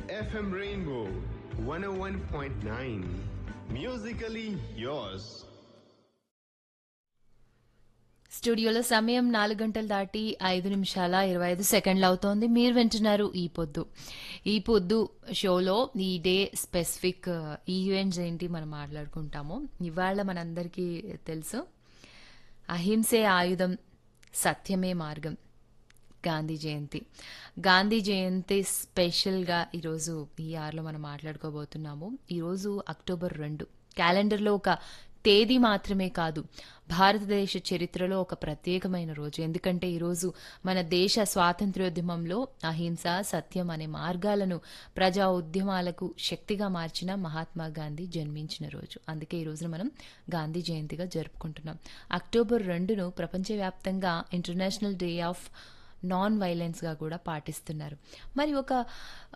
FM Rainbow 101.9. Musically yours. స్టూడియోలో సమయం నాలుగు గంటలు దాటి ఐదు నిమిషాల ఇరవై ఐదు సెకండ్లు అవుతోంది మీరు వింటున్నారు ఈ పొద్దు ఈ పొద్దు షోలో ఈ డే స్పెసిఫిక్ ఈవెంట్స్ ఏంటి మనం మాట్లాడుకుంటాము ఇవాళ మనందరికీ తెలుసు అహింసే ఆయుధం సత్యమే మార్గం గాంధీ జయంతి గాంధీ జయంతి స్పెషల్గా ఈరోజు ఈ ఆర్లో మనం మాట్లాడుకోబోతున్నాము ఈరోజు అక్టోబర్ రెండు క్యాలెండర్లో ఒక తేదీ మాత్రమే కాదు భారతదేశ చరిత్రలో ఒక ప్రత్యేకమైన రోజు ఎందుకంటే ఈరోజు మన దేశ స్వాతంత్ర్యోద్యమంలో అహింస సత్యం అనే మార్గాలను ప్రజా ఉద్యమాలకు శక్తిగా మార్చిన మహాత్మా గాంధీ జన్మించిన రోజు అందుకే ఈ రోజున మనం గాంధీ జయంతిగా జరుపుకుంటున్నాం అక్టోబర్ రెండును ప్రపంచవ్యాప్తంగా ఇంటర్నేషనల్ డే ఆఫ్ నాన్ వైలెన్స్గా కూడా పాటిస్తున్నారు మరి ఒక